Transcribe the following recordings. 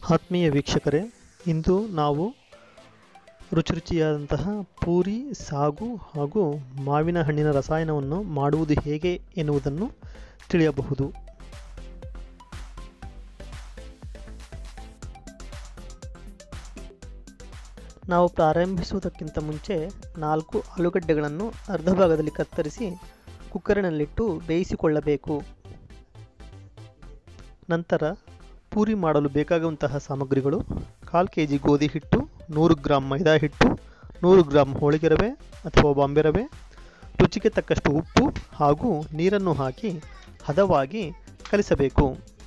ಆತ್ಮೀಯ ವೀಕ್ಷಕರೇ ಇಂದು ನಾವು ರುಚಿ ರುಚಿಯಾದಂತಹ ಪೂರಿ ಸಾಗು ಹಾಗೂ ಮಾವಿನ ಹಣ್ಣಿನ ರಸಾಯನವನ್ನು ಮಾಡುವುದು ಹೇಗೆ ಎನ್ನುವುದನ್ನು ತಿಳಿಯಬಹುದು ನಾವು ಪ್ರಾರಂಭಿಸುವುದಕ್ಕಿಂತ ಮುಂಚೆ ನಾಲ್ಕು ಆಲೂಗಡ್ಡೆಗಳನ್ನು ಅರ್ಧ ಭಾಗದಲ್ಲಿ ಕತ್ತರಿಸಿ ಕುಕ್ಕರಿನಲ್ಲಿಟ್ಟು ಬೇಯಿಸಿಕೊಳ್ಳಬೇಕು ನಂತರ ಪೂರಿ ಮಾಡಲು ಬೇಕಾಗುವಂತಹ ಸಾಮಗ್ರಿಗಳು ಕಾಲು ಕೆ ಜಿ ಗೋಧಿ ಹಿಟ್ಟು ನೂರು ಗ್ರಾಂ ಮೈದಾ ಹಿಟ್ಟು ನೂರು ಗ್ರಾಂ ಹೋಳಿಗೆ ರವೆ ಅಥವಾ ಬಾಂಬೆ ರವೆ ರುಚಿಗೆ ತಕ್ಕಷ್ಟು ಉಪ್ಪು ಹಾಗೂ ನೀರನ್ನು ಹಾಕಿ ಹದವಾಗಿ ಕಲಿಸಬೇಕು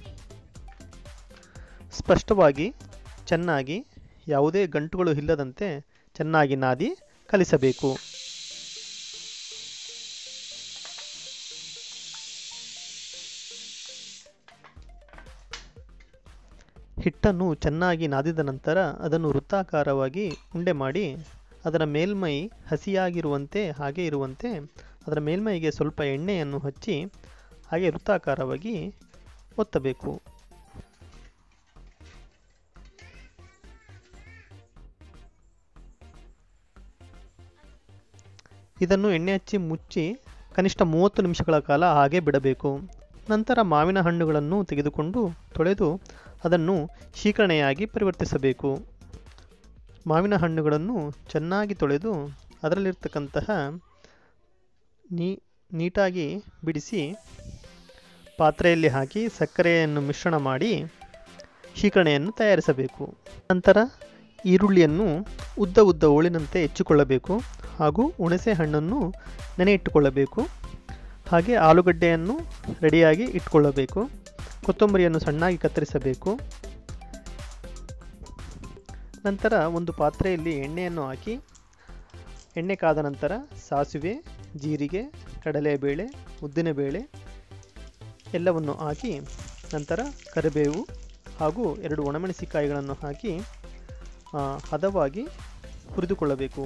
ಸ್ಪಷ್ಟವಾಗಿ ಚೆನ್ನಾಗಿ ಯಾವುದೇ ಗಂಟುಗಳು ಇಲ್ಲದಂತೆ ಚೆನ್ನಾಗಿ ನಾದಿ ಕಲಿಸಬೇಕು ಹಿಟ್ಟನ್ನು ಚೆನ್ನಾಗಿ ನಾದಿದ ನಂತರ ಅದನ್ನು ವೃತ್ತಾಕಾರವಾಗಿ ಉಂಡೆ ಮಾಡಿ ಅದರ ಮೇಲ್ಮೈ ಹಸಿಯಾಗಿರುವಂತೆ ಹಾಗೆ ಇರುವಂತೆ ಅದರ ಮೇಲ್ಮೈಗೆ ಸ್ವಲ್ಪ ಎಣ್ಣೆಯನ್ನು ಹಚ್ಚಿ ಹಾಗೆ ವೃತ್ತಾಕಾರವಾಗಿ ಒತ್ತಬೇಕು ಇದನ್ನು ಎಣ್ಣೆ ಹಚ್ಚಿ ಮುಚ್ಚಿ ಕನಿಷ್ಠ ಮೂವತ್ತು ನಿಮಿಷಗಳ ಕಾಲ ಹಾಗೆ ಬಿಡಬೇಕು ನಂತರ ಮಾವಿನ ಹಣ್ಣುಗಳನ್ನು ತೆಗೆದುಕೊಂಡು ತೊಳೆದು ಅದನ್ನು ಶೀಕರಣೆಯಾಗಿ ಪರಿವರ್ತಿಸಬೇಕು ಮಾವಿನ ಹಣ್ಣುಗಳನ್ನು ಚೆನ್ನಾಗಿ ತೊಳೆದು ಅದರಲ್ಲಿರ್ತಕ್ಕಂತಹ ನೀ ನೀಟಾಗಿ ಬಿಡಿಸಿ ಪಾತ್ರೆಯಲ್ಲಿ ಹಾಕಿ ಸಕ್ಕರೆಯನ್ನು ಮಿಶ್ರಣ ಮಾಡಿ ಶೀಕರಣೆಯನ್ನು ತಯಾರಿಸಬೇಕು ನಂತರ ಈರುಳ್ಳಿಯನ್ನು ಉದ್ದ ಉದ್ದ ಹೋಳಿನಂತೆ ಹೆಚ್ಚಿಕೊಳ್ಳಬೇಕು ಹಾಗೂ ಹುಣಸೆ ಹಣ್ಣನ್ನು ನೆನೆ ಇಟ್ಟುಕೊಳ್ಳಬೇಕು ಹಾಗೆ ಆಲೂಗಡ್ಡೆಯನ್ನು ರೆಡಿಯಾಗಿ ಇಟ್ಕೊಳ್ಳಬೇಕು ಕೊತ್ತಂಬರಿಯನ್ನು ಸಣ್ಣಾಗಿ ಕತ್ತರಿಸಬೇಕು ನಂತರ ಒಂದು ಪಾತ್ರೆಯಲ್ಲಿ ಎಣ್ಣೆಯನ್ನು ಹಾಕಿ ಎಣ್ಣೆ ಕಾದ ನಂತರ ಸಾಸಿವೆ ಜೀರಿಗೆ ಕಡಲೆಬೇಳೆ ಉದ್ದಿನಬೇಳೆ ಎಲ್ಲವನ್ನು ಹಾಕಿ ನಂತರ ಕರಿಬೇವು ಹಾಗೂ ಎರಡು ಒಣಮೆಣಸಿಕಾಯಿಗಳನ್ನು ಹಾಕಿ ಹದವಾಗಿ ಹುರಿದುಕೊಳ್ಳಬೇಕು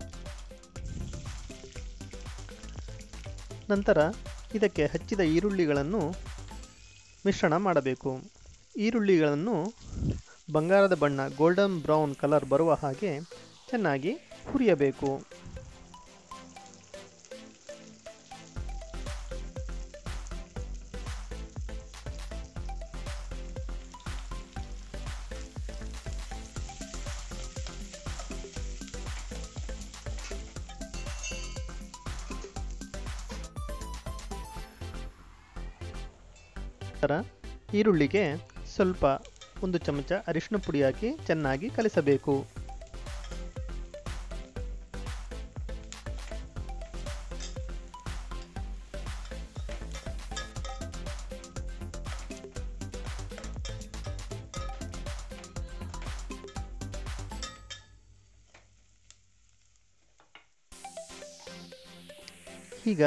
ನಂತರ ಇದಕ್ಕೆ ಹಚ್ಚಿದ ಈರುಳ್ಳಿಗಳನ್ನು ಮಿಶ್ರಣ ಮಾಡಬೇಕು ಈರುಳ್ಳಿಗಳನ್ನು ಬಂಗಾರದ ಬಣ್ಣ ಗೋಲ್ಡನ್ ಬ್ರೌನ್ ಕಲರ್ ಬರುವ ಹಾಗೆ ಚೆನ್ನಾಗಿ ಹುರಿಯಬೇಕು ನಂತರ ಈರುಳ್ಳಿಗೆ ಸ್ವಲ್ಪ ಒಂದು ಚಮಚ ಅರಿಶಿನ ಪುಡಿ ಹಾಕಿ ಚೆನ್ನಾಗಿ ಕಲಿಸಬೇಕು ಈಗ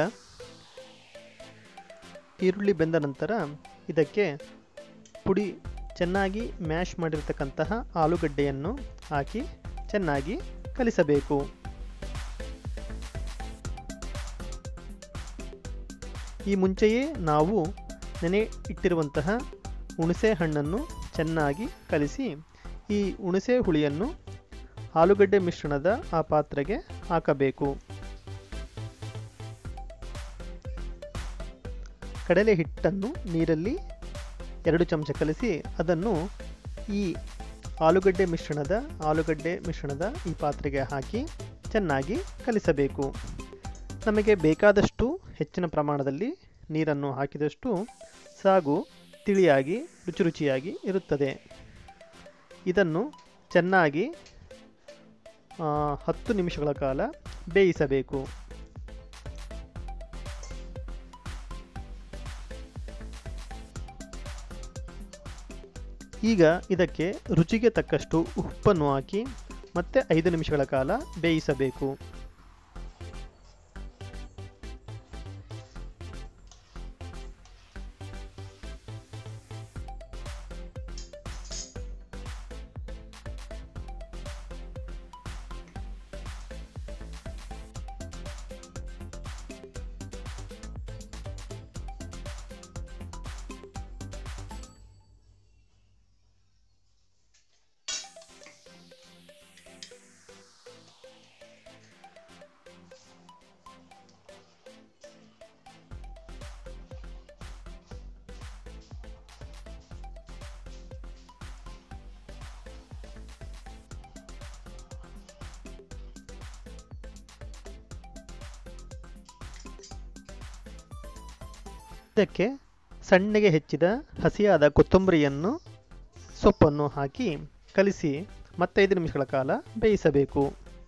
ಈರುಳ್ಳಿ ಬೆಂದ ನಂತರ ಇದಕ್ಕೆ ಪುಡಿ ಚೆನ್ನಾಗಿ ಮ್ಯಾಶ್ ಮಾಡಿರ್ತಕ್ಕಂತಹ ಆಲೂಗಡ್ಡೆಯನ್ನು ಹಾಕಿ ಚೆನ್ನಾಗಿ ಕಲಿಸಬೇಕು ಈ ಮುಂಚೆಯೇ ನಾವು ನೆನೆ ಇಟ್ಟಿರುವಂತಹ ಹುಣಸೆ ಹಣ್ಣನ್ನು ಚೆನ್ನಾಗಿ ಕಲಿಸಿ ಈ ಹುಣಸೆ ಹುಳಿಯನ್ನು ಆಲೂಗಡ್ಡೆ ಮಿಶ್ರಣದ ಆ ಪಾತ್ರೆಗೆ ಹಾಕಬೇಕು ಕಡಲೆ ಹಿಟ್ಟನ್ನು ನೀರಲ್ಲಿ ಎರಡು ಚಮಚ ಕಲಿಸಿ ಅದನ್ನು ಈ ಆಲೂಗಡ್ಡೆ ಮಿಶ್ರಣದ ಆಲೂಗಡ್ಡೆ ಮಿಶ್ರಣದ ಈ ಪಾತ್ರೆಗೆ ಹಾಕಿ ಚೆನ್ನಾಗಿ ಕಲಿಸಬೇಕು ನಮಗೆ ಬೇಕಾದಷ್ಟು ಹೆಚ್ಚಿನ ಪ್ರಮಾಣದಲ್ಲಿ ನೀರನ್ನು ಹಾಕಿದಷ್ಟು ಸಾಗು ತಿಳಿಯಾಗಿ ರುಚಿ ರುಚಿಯಾಗಿ ಇರುತ್ತದೆ ಇದನ್ನು ಚೆನ್ನಾಗಿ ಹತ್ತು ನಿಮಿಷಗಳ ಕಾಲ ಬೇಯಿಸಬೇಕು ಈಗ ಇದಕ್ಕೆ ರುಚಿಗೆ ತಕ್ಕಷ್ಟು ಉಪ್ಪನ್ನು ಹಾಕಿ ಮತ್ತೆ ಐದು ನಿಮಿಷಗಳ ಕಾಲ ಬೇಯಿಸಬೇಕು ಇದಕ್ಕೆ ಸಣ್ಣಗೆ ಹೆಚ್ಚಿದ ಹಸಿಯಾದ ಕೊತ್ತಂಬರಿಯನ್ನು ಸೊಪ್ಪನ್ನು ಹಾಕಿ ಕಲಿಸಿ ಮತ್ತೈದು ನಿಮಿಷಗಳ ಕಾಲ ಬೇಯಿಸಬೇಕು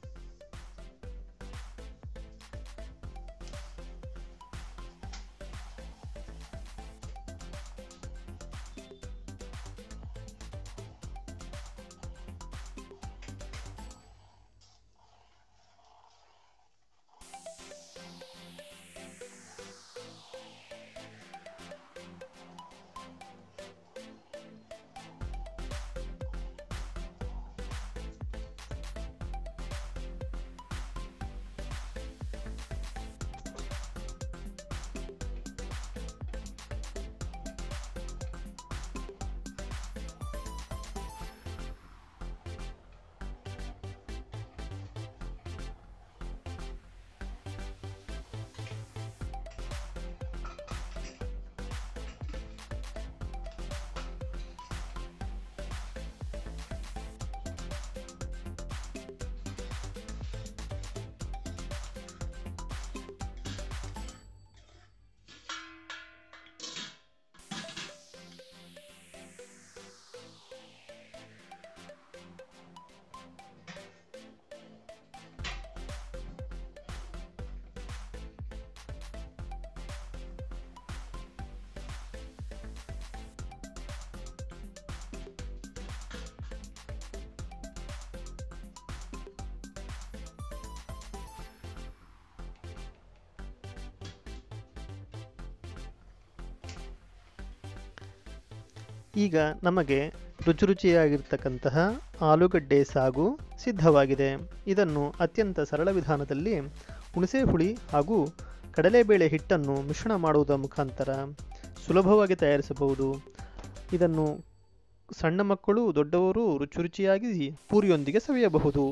ಈಗ ನಮಗೆ ರುಚಿ ರುಚಿಯಾಗಿರ್ತಕ್ಕಂತಹ ಆಲೂಗಡ್ಡೆ ಸಾಗು ಸಿದ್ಧವಾಗಿದೆ ಇದನ್ನು ಅತ್ಯಂತ ಸರಳ ವಿಧಾನದಲ್ಲಿ ಹುಣಸೆ ಹುಳಿ ಹಾಗೂ ಕಡಲೆಬೇಳೆ ಹಿಟ್ಟನ್ನು ಮಿಶ್ರಣ ಮಾಡುವುದರ ಮುಖಾಂತರ ಸುಲಭವಾಗಿ ತಯಾರಿಸಬಹುದು ಇದನ್ನು ಸಣ್ಣ ಮಕ್ಕಳು ದೊಡ್ಡವರು ರುಚಿ ರುಚಿಯಾಗಿ ಪೂರಿಯೊಂದಿಗೆ ಸವಿಯಬಹುದು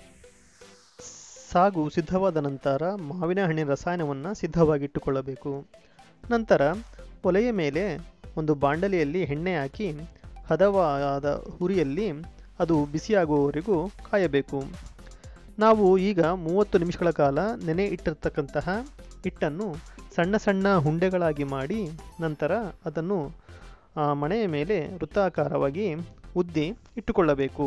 ಸಾಗು ಸಿದ್ಧವಾದ ನಂತರ ಮಾವಿನ ಹಣ್ಣಿನ ರಸಾಯನವನ್ನು ಸಿದ್ಧವಾಗಿಟ್ಟುಕೊಳ್ಳಬೇಕು ನಂತರ ಒಲೆಯ ಮೇಲೆ ಒಂದು ಬಾಂಡಲಿಯಲ್ಲಿ ಎಣ್ಣೆ ಹಾಕಿ ಹದವಾದ ಹುರಿಯಲ್ಲಿ ಅದು ಬಿಸಿಯಾಗುವವರೆಗೂ ಕಾಯಬೇಕು ನಾವು ಈಗ ಮೂವತ್ತು ನಿಮಿಷಗಳ ಕಾಲ ನೆನೆ ಇಟ್ಟಿರ್ತಕ್ಕಂತಹ ಹಿಟ್ಟನ್ನು ಸಣ್ಣ ಸಣ್ಣ ಉಂಡೆಗಳಾಗಿ ಮಾಡಿ ನಂತರ ಅದನ್ನು ಆ ಮಣೆಯ ಮೇಲೆ ವೃತ್ತಾಕಾರವಾಗಿ ಉದ್ದಿ ಇಟ್ಟುಕೊಳ್ಳಬೇಕು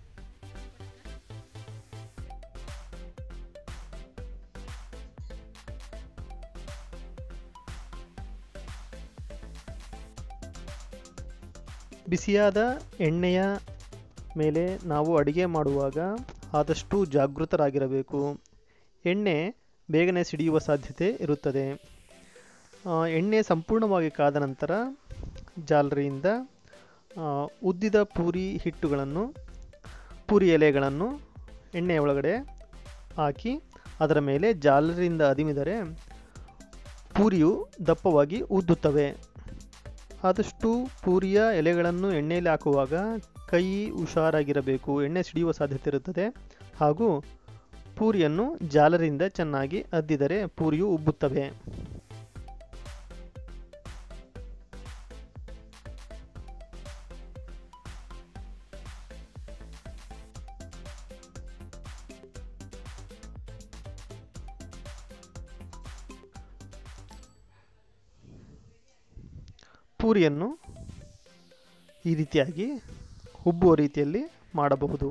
ಬಿಸಿಯಾದ ಎಣ್ಣೆಯ ಮೇಲೆ ನಾವು ಅಡಿಗೆ ಮಾಡುವಾಗ ಆದಷ್ಟು ಜಾಗೃತರಾಗಿರಬೇಕು ಎಣ್ಣೆ ಬೇಗನೆ ಸಿಡಿಯುವ ಸಾಧ್ಯತೆ ಇರುತ್ತದೆ ಆ, ಎಣ್ಣೆ ಸಂಪೂರ್ಣವಾಗಿ ಕಾದ ನಂತರ ಜಾಲರಿಯಿಂದ ಆ, ಉದ್ದಿದ ಪೂರಿ ಹಿಟ್ಟುಗಳನ್ನು ಪೂರಿ ಎಲೆಗಳನ್ನು ಎಣ್ಣೆಯ ಒಳಗಡೆ ಹಾಕಿ ಅದರ ಮೇಲೆ ಜಾಲರಿಯಿಂದ ಅದಿಮಿದರೆ ಪೂರಿಯು ದಪ್ಪವಾಗಿ ಉದ್ದುತ್ತವೆ ಆದಷ್ಟು ಪೂರಿಯ ಎಲೆಗಳನ್ನು ಎಣ್ಣೆಯಲ್ಲಿ ಹಾಕುವಾಗ ಕೈ ಹುಷಾರಾಗಿರಬೇಕು ಎಣ್ಣೆ ಸಿಡಿಯುವ ಸಾಧ್ಯತೆ ಇರುತ್ತದೆ ಹಾಗೂ ಪೂರಿಯನ್ನು ಜಾಲರಿಯಿಂದ ಚೆನ್ನಾಗಿ ಅದ್ದಿದರೆ ಪೂರಿಯು ಉಬ್ಬುತ್ತವೆ ಪೂರಿಯನ್ನು ಈ ರೀತಿಯಾಗಿ ಉಬ್ಬುವ ರೀತಿಯಲ್ಲಿ ಮಾಡಬಹುದು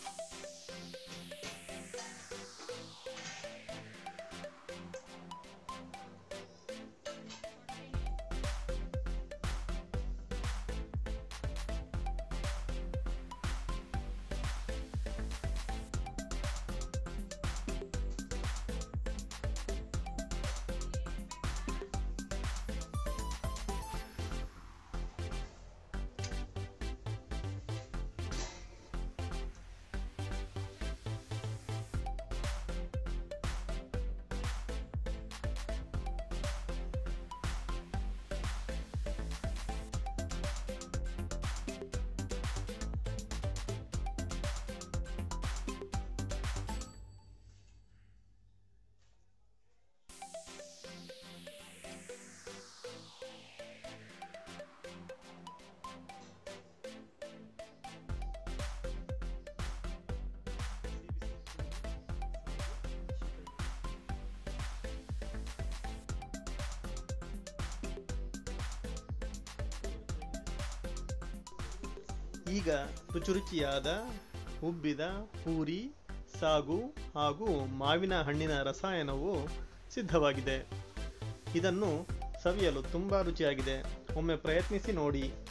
ಈಗ ರುಚಿರುಚಿಯಾದ ಉಬ್ಬಿದ ಪೂರಿ ಸಾಗು ಹಾಗೂ ಮಾವಿನ ಹಣ್ಣಿನ ರಸಾಯನವು ಸಿದ್ಧವಾಗಿದೆ ಇದನ್ನು ಸವಿಯಲು ತುಂಬ ರುಚಿಯಾಗಿದೆ ಒಮ್ಮೆ ಪ್ರಯತ್ನಿಸಿ ನೋಡಿ